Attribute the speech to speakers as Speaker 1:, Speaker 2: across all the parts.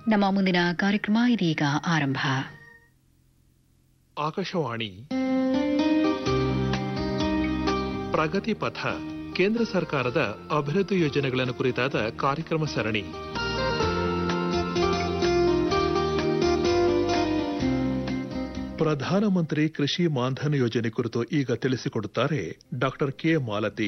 Speaker 1: ನಮ್ಮ ಮುಂದಿನ ಕಾರ್ಯಕ್ರಮ ಇದೀಗ ಆರಂಭ
Speaker 2: ಆಕಾಶವಾಣಿ ಪ್ರಗತಿ ಪಥ ಕೇಂದ್ರ ಸರ್ಕಾರದ ಅಭಿವೃದ್ಧಿ ಯೋಜನೆಗಳನ್ನು ಕುರಿತಾದ ಕಾರ್ಯಕ್ರಮ ಸರಣಿ ಪ್ರಧಾನಮಂತ್ರಿ ಕೃಷಿ ಮಾನ್ಧನ್ ಯೋಜನೆ ಕುರಿತು ಈಗ ತಿಳಿಸಿಕೊಡುತ್ತಾರೆ ಡಾಕ್ಟರ್ ಕೆ ಮಾಲತಿ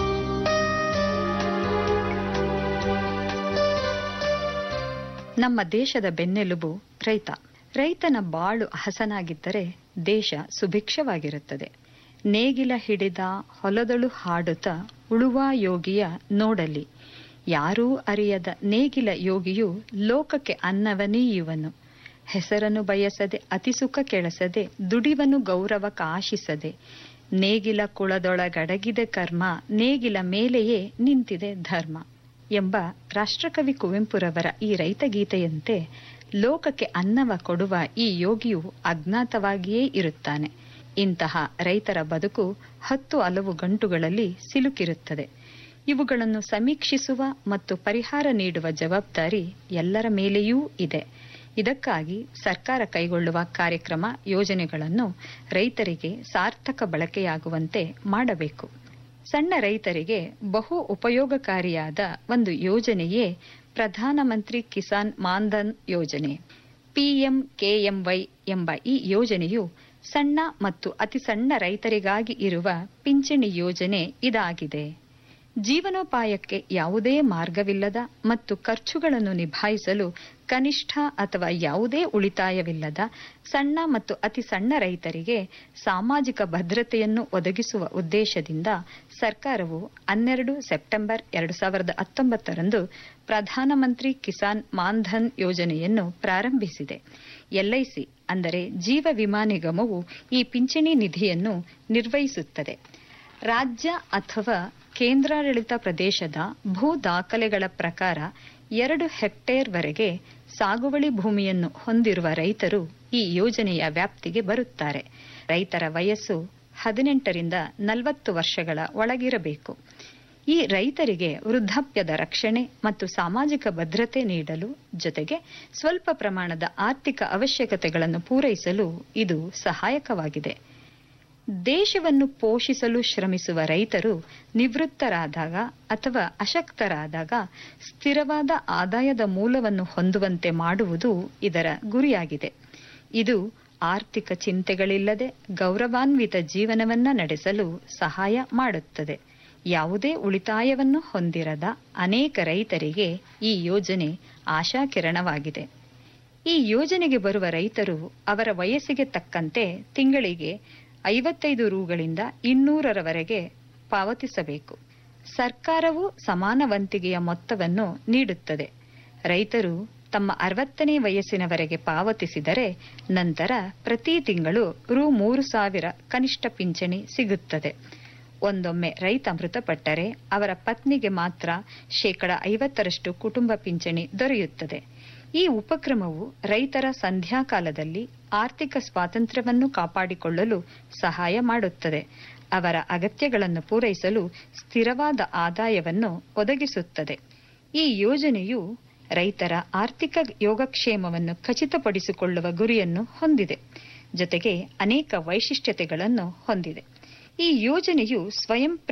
Speaker 3: ನಮ್ಮ ದೇಶದ ಬೆನ್ನೆಲುಬು ರೈತ ರೈತನ ಬಾಳು ಹಸನಾಗಿದ್ದರೆ ದೇಶ ಸುಭಿಕ್ಷವಾಗಿರುತ್ತದೆ ನೇಗಿಲ ಹಿಡಿದ ಹೊಲದಳು ಹಾಡುತ್ತ ಉಳುವ ಯೋಗಿಯ ನೋಡಲಿ ಯಾರೂ ಅರಿಯದ ನೇಗಿಲ ಯೋಗಿಯು ಲೋಕಕ್ಕೆ ಅನ್ನವನೀಯುವನು ಹೆಸರನ್ನು ಬಯಸದೆ ಅತಿಸುಖ ಕೆಳಸದೆ ದುಡಿವನು ಗೌರವ ಕಾಶಿಸದೆ ನೇಗಿಲ ಕುಳದೊಳಗಡಗಿದೆ ಕರ್ಮ ನೇಗಿಲ ಮೇಲೆಯೇ ನಿಂತಿದೆ ಧರ್ಮ ಎಂಬ ರಾಷ್ಟ್ರಕವಿ ಕುವೆಂಪುರವರ ಈ ರೈತ ಗೀತೆಯಂತೆ ಲೋಕಕ್ಕೆ ಅನ್ನವ ಕೊಡುವ ಈ ಯೋಗಿಯು ಅಜ್ಞಾತವಾಗಿಯೇ ಇರುತ್ತಾನೆ ಇಂತಹ ರೈತರ ಬದುಕು ಹತ್ತು ಹಲವು ಗಂಟುಗಳಲ್ಲಿ ಸಿಲುಕಿರುತ್ತದೆ ಇವುಗಳನ್ನು ಸಮೀಕ್ಷಿಸುವ ಮತ್ತು ಪರಿಹಾರ ನೀಡುವ ಜವಾಬ್ದಾರಿ ಎಲ್ಲರ ಮೇಲೆಯೂ ಇದೆ ಇದಕ್ಕಾಗಿ ಸರ್ಕಾರ ಕೈಗೊಳ್ಳುವ ಕಾರ್ಯಕ್ರಮ ಯೋಜನೆಗಳನ್ನು ರೈತರಿಗೆ ಸಾರ್ಥಕ ಬಳಕೆಯಾಗುವಂತೆ ಮಾಡಬೇಕು ಸಣ್ಣ ರೈತರಿಗೆ ಬಹು ಉಪಯೋಗಕಾರಿಯಾದ ಒಂದು ಯೋಜನೆಯೇ ಪ್ರಧಾನಮಂತ್ರಿ ಕಿಸಾನ್ ಮಾನ್ಧನ್ ಯೋಜನೆ ಪಿಎಂ ಕೆಎಂವೈ ಎಂಬ ಈ ಯೋಜನೆಯು ಸಣ್ಣ ಮತ್ತು ಅತಿ ಸಣ್ಣ ರೈತರಿಗಾಗಿ ಇರುವ ಪಿಂಚಣಿ ಯೋಜನೆ ಇದಾಗಿದೆ ಜೀವನೋಪಾಯಕ್ಕೆ ಯಾವುದೇ ಮಾರ್ಗವಿಲ್ಲದ ಮತ್ತು ಖರ್ಚುಗಳನ್ನು ನಿಭಾಯಿಸಲು ಕನಿಷ್ಠ ಅಥವಾ ಯಾವುದೇ ಉಳಿತಾಯವಿಲ್ಲದ ಸಣ್ಣ ಮತ್ತು ಅತಿ ಸಣ್ಣ ರೈತರಿಗೆ ಸಾಮಾಜಿಕ ಭದ್ರತೆಯನ್ನು ಒದಗಿಸುವ ಉದ್ದೇಶದಿಂದ ಸರ್ಕಾರವು ಹನ್ನೆರಡು ಸೆಪ್ಟೆಂಬರ್ ಎರಡು ಸಾವಿರದ ಹತ್ತೊಂಬತ್ತರಂದು ಪ್ರಧಾನಮಂತ್ರಿ ಕಿಸಾನ್ ಮಾನ್ಧನ್ ಯೋಜನೆಯನ್ನು ಪ್ರಾರಂಭಿಸಿದೆ ಎಲ್ಐಸಿ ಅಂದರೆ ಜೀವ ವಿಮಾ ನಿಗಮವು ಈ ಪಿಂಚಣಿ ನಿಧಿಯನ್ನು ನಿರ್ವಹಿಸುತ್ತದೆ ರಾಜ್ಯ ಅಥವಾ ಕೇಂದ್ರಾಡಳಿತ ಪ್ರದೇಶದ ಭೂ ದಾಖಲೆಗಳ ಪ್ರಕಾರ ಎರಡು ಹೆಕ್ಟೇರ್ವರೆಗೆ ಸಾಗುವಳಿ ಭೂಮಿಯನ್ನು ಹೊಂದಿರುವ ರೈತರು ಈ ಯೋಜನೆಯ ವ್ಯಾಪ್ತಿಗೆ ಬರುತ್ತಾರೆ ರೈತರ ವಯಸ್ಸು ಹದಿನೆಂಟರಿಂದ ನಲವತ್ತು ವರ್ಷಗಳ ಒಳಗಿರಬೇಕು ಈ ರೈತರಿಗೆ ವೃದ್ಧಾಪ್ಯದ ರಕ್ಷಣೆ ಮತ್ತು ಸಾಮಾಜಿಕ ಭದ್ರತೆ ನೀಡಲು ಜೊತೆಗೆ ಸ್ವಲ್ಪ ಪ್ರಮಾಣದ ಆರ್ಥಿಕ ಅವಶ್ಯಕತೆಗಳನ್ನು ಪೂರೈಸಲು ಇದು ಸಹಾಯಕವಾಗಿದೆ ದೇಶವನ್ನು ಪೋಷಿಸಲು ಶ್ರಮಿಸುವ ರೈತರು ನಿವೃತ್ತರಾದಾಗ ಅಥವಾ ಅಶಕ್ತರಾದಾಗ ಸ್ಥಿರವಾದ ಆದಾಯದ ಮೂಲವನ್ನು ಹೊಂದುವಂತೆ ಮಾಡುವುದು ಇದರ ಗುರಿಯಾಗಿದೆ ಇದು ಆರ್ಥಿಕ ಚಿಂತೆಗಳಿಲ್ಲದೆ ಗೌರವಾನ್ವಿತ ಜೀವನವನ್ನ ನಡೆಸಲು ಸಹಾಯ ಮಾಡುತ್ತದೆ ಯಾವುದೇ ಉಳಿತಾಯವನ್ನು ಹೊಂದಿರದ ಅನೇಕ ರೈತರಿಗೆ ಈ ಯೋಜನೆ ಆಶಾಕಿರಣವಾಗಿದೆ ಈ ಯೋಜನೆಗೆ ಬರುವ ರೈತರು ಅವರ ವಯಸ್ಸಿಗೆ ತಕ್ಕಂತೆ ತಿಂಗಳಿಗೆ ಐವತ್ತೈದು ರೂಗಳಿಂದ ಇನ್ನೂರರವರೆಗೆ ಪಾವತಿಸಬೇಕು ಸರ್ಕಾರವು ಸಮಾನ ವಂತಿಗೆಯ ಮೊತ್ತವನ್ನು ನೀಡುತ್ತದೆ ರೈತರು ತಮ್ಮ ಅರವತ್ತನೇ ವಯಸ್ಸಿನವರೆಗೆ ಪಾವತಿಸಿದರೆ ನಂತರ ಪ್ರತಿ ತಿಂಗಳು ರು ಮೂರು ಸಾವಿರ ಕನಿಷ್ಠ ಪಿಂಚಣಿ ಸಿಗುತ್ತದೆ ಒಂದೊಮ್ಮೆ ರೈತ ಮೃತಪಟ್ಟರೆ ಅವರ ಪತ್ನಿಗೆ ಮಾತ್ರ ಶೇಕಡ ಐವತ್ತರಷ್ಟು ಕುಟುಂಬ ಪಿಂಚಣಿ ದೊರೆಯುತ್ತದೆ ಈ ಉಪಕ್ರಮವು ರೈತರ ಸಂಧ್ಯಾಕಾಲದಲ್ಲಿ ಆರ್ಥಿಕ ಸ್ವಾತಂತ್ರ್ಯವನ್ನು ಕಾಪಾಡಿಕೊಳ್ಳಲು ಸಹಾಯ ಮಾಡುತ್ತದೆ ಅವರ ಅಗತ್ಯಗಳನ್ನು ಪೂರೈಸಲು ಸ್ಥಿರವಾದ ಆದಾಯವನ್ನು ಒದಗಿಸುತ್ತದೆ ಈ ಯೋಜನೆಯು ರೈತರ ಆರ್ಥಿಕ ಯೋಗಕ್ಷೇಮವನ್ನು ಖಚಿತಪಡಿಸಿಕೊಳ್ಳುವ ಗುರಿಯನ್ನು ಹೊಂದಿದೆ ಜೊತೆಗೆ ಅನೇಕ ವೈಶಿಷ್ಟ್ಯತೆಗಳನ್ನು ಹೊಂದಿದೆ ಈ ಯೋಜನೆಯು ಸ್ವಯಂ